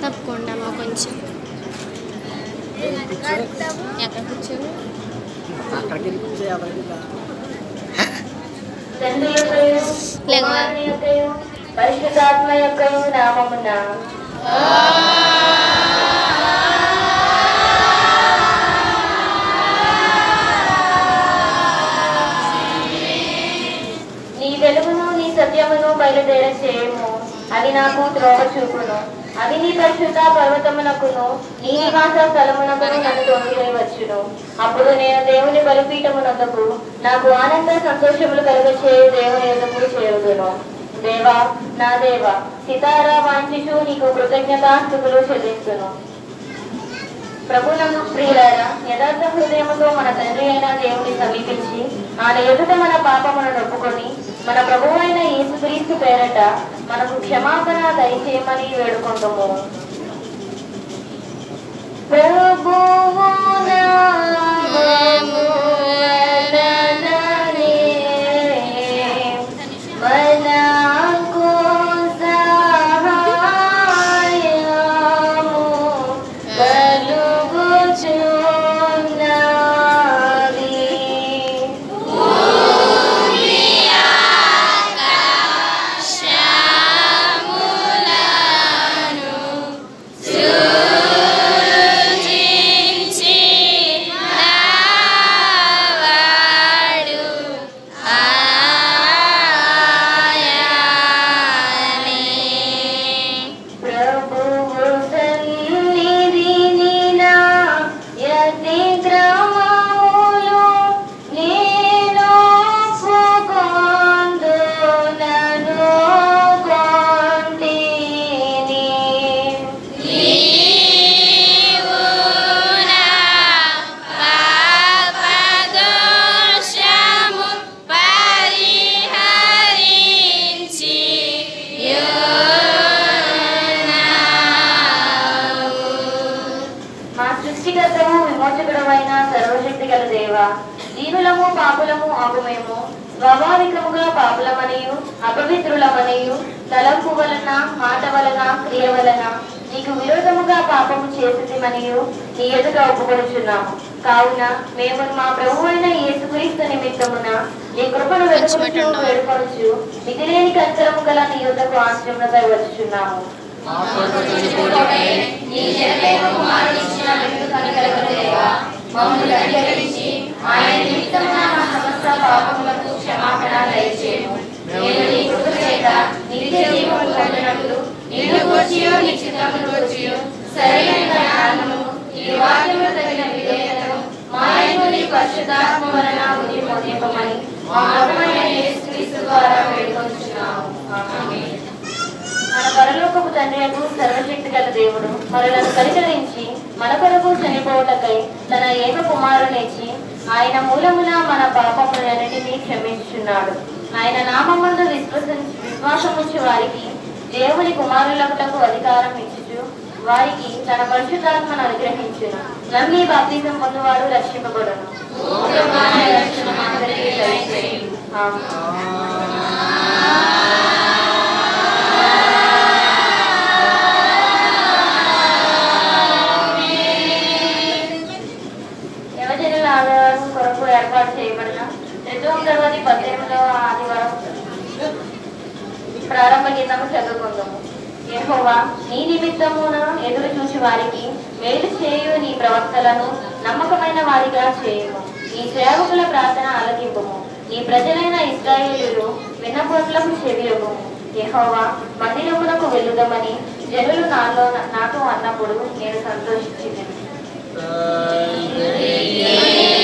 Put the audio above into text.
తప్పుకోండి అమ్మ కొంచెం ఎక్కడ కూర్చోరు అక్కడికి వెళ్ళి కూర్చో ఎవరికి తండ్రి యొక్కయు, లేవా? కుమారుని యొక్కయు, పరిశుద్ధాత్మ యొక్క నామమున నీ వెలుగును నీ సత్యమును బయలుదేర చేయము అవి నాకు త్రోవ చూపును అవి నీ పరిశుద్ధ పర్వతమునకును నీ నివాస స్థలమునకును నన్ను తోడువేయవచ్చును అప్పుడు నేను దేవుని బలిపీఠమునందుకు నాకు ఆనంద సంతోషములు కలుగచే దేవుని ఎదుగు చేయుదును దేవా నా దేవా సితారా వాంఛిషు నీకు కృతజ్ఞతాస్థుతులు చెల్లిస్తును ప్రభునందు ప్రియులారా యథార్థ హృదయముతో మన తండ్రి అయిన దేవుని సమీపించి ఆయన ఎదుట మన పాపములను ఒప్పుకొని మన ప్రభువు అయిన యేసుక్రీస్తు పేరట మనకు క్షమాపణ దయచేయమని వేడుకుంటాము ప్రభువు నామముననే మనకు సహాయము కలుగుచున్నది ప్రభువు సన్నిధిని నా యతి గ్రామములో నేను ఒప్పుకొందునను కొంటిని. మా సృష్టికర్తము విమోచకుడమైన సర్వశక్తి గల దేవ జీవులము పాపులము అగుమేము స్వాభావికముగా పాపులమనియు అపవిత్రులమనియు తలంపు వలన మాట వలన క్రియ వలన నీకు విరోధముగా పాపము చేసిమనియు నీ ఎదుట ఒప్పుకొనుచున్నాము కావున మేము మా ప్రభు అయిన యేసుక్రీస్తు నిమిత్తమున నీ కృపను వెతుకుచు వేడుకొనుచు మితిలేని కంచరము గల నీ యుద్ధకు ఆశ్రమకై వచ్చుచున్నాము మన పరలోకపు తండ్రియకు సర్వశక్తి గల దేవుడు మనలను కనికరించి మన కొరకు చనిపోవటకై తన ఏక కుమారునిచ్చి ఆయన మూలమున మన పాపములన్నిటినీ క్షమించుచున్నాడు ఆయన నామమందు విశ్వస విశ్వాసముంచు వారికి దేవుని కుమారులకు అధికారం ఇచ్చుచు వారికి తన పరిశుద్ధాత్మను అనుగ్రహించును నమ్మి బాప్తిజం పొందువాడు రక్షింపబడును ఆమేన్. యువజనుల ఆదివారం కొరకు ఏర్పాటు చేయబడిన రెండవ తరగతి పద్దెనిమిదవ ఆదివారం ప్రారంభ గీతము చదువుకుందాము యెహోవా నీ నిమిత్తమున ఎదురు చూసి వారికి మేలు చేయు నీ ప్రవక్తలను నమ్మకమైన వారిగా చేయము నీ సేవకుల ప్రార్థన ఆలకింపుము నీ ప్రజలైన ఇస్రాయేలులు విన్నపోట్లకు చెవియము యెహోవా మందిరమునకు వెళ్ళుదమని జనులు నాలో నాతో అన్నప్పుడు నేను సంతోషించింది Amen.